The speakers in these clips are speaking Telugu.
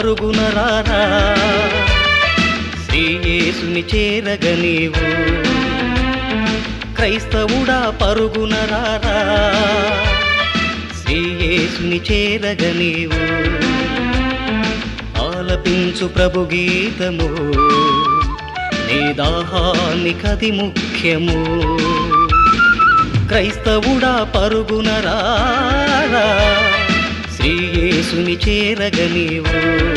పరుగున రారా శ్రీయేసుని చేరగ నీవు క్రైస్తవుడా పరుగున రారా శ్రీయేసుని చేరగ నీవు ఆలపించు ప్రభు గీతము నీ దాహానికది ముఖ్యము క్రైస్తవుడా పరుగున రారా శ్రీయేసుని చేరగ నీవు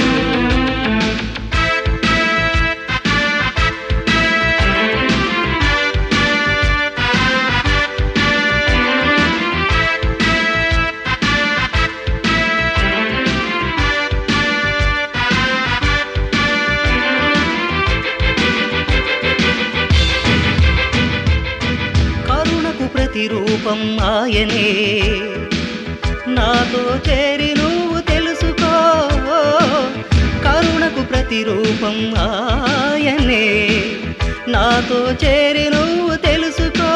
కరుణకు ప్రతిరూపం ఆయనే నాతో చేరి నువ్వు తెలుసుకో కరుణకు ప్రతిరూపం ఆయనే నాతో చేరి నువ్వు తెలుసుకో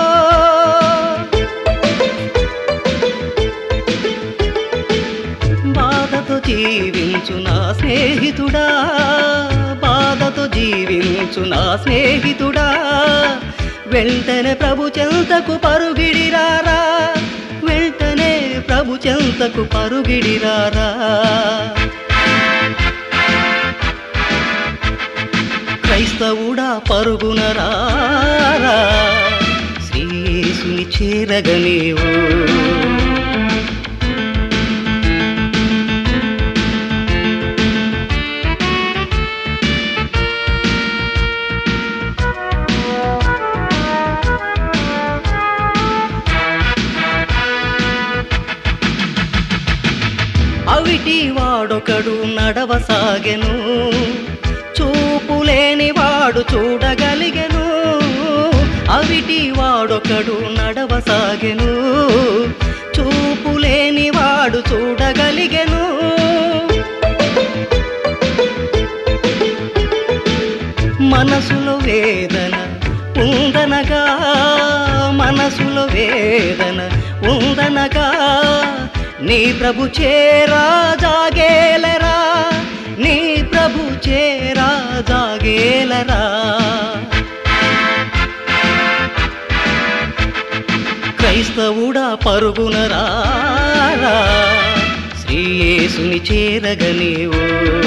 బాధతో జీవించు నా స్నేహితుడా బాధతో జీవించు నా స్నేహితుడా వెంటనే ప్రభు చెంతకు పరుగిడిరారా వెంటనే ప్రభు చెంతకు పరుగిడిరారా క్రైస్తవుడా పరుగున రారా శ్రీయేసుని చేరగ నీవు అవిటి వాడొకడు నడవసాగెను చూపులేని వాడు చూడగలిగెను అవిటి వాడొకడు నడవసాగెను చూపులేని వాడు చూడగలిగెను మనసులో వేదన ఉందనగా మనసులో వేదన ఉందనగా నీ ప్రభు చేరా జాగేలరా నీ ప్రభు చేరా జాగేలరా క్రైస్తవుడా పరుగున రారా శ్రీయేసుని చేరగ నీవు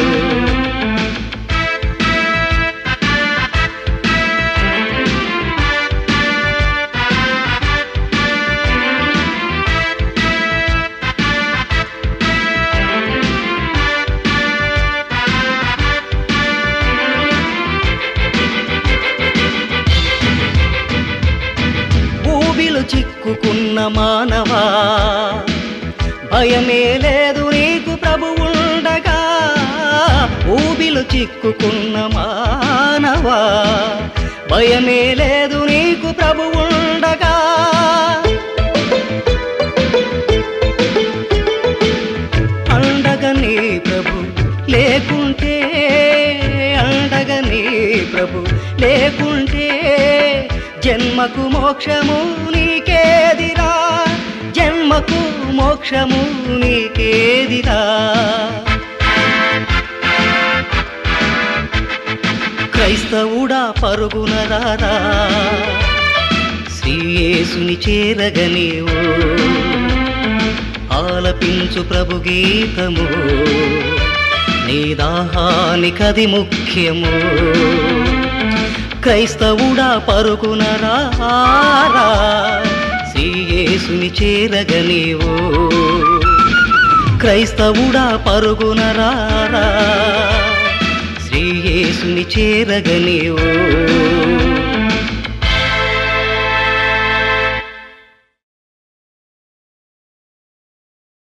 ఊబిలు చిక్కుకున్న మానవా భయమే లేదు నీకు ప్రభు ఉండగా ఊబిలు చిక్కుకున్న మానవా భయమే లేదు నీకు ప్రభు ఉండగా అండగా నీ ప్రభు లేకుంటే అండగా నీ ప్రభు లేకుంటే జన్మకు మోక్షము నీకేదిరా జన్మకు మోక్షము నీకేదిరా క్రైస్తవుడా పరుగున రారా శ్రీయేసుని చేరగ నీవు ఆలపించు ప్రభు గీతము నీ దాహానికది ముఖ్యము క్రైస్తవుడా పరుగున రారా శ్రీయేసుని చేరగ నీవు క్రైస్తవుడా పరుగున రారా శ్రీయేసుని చేరగ నీవు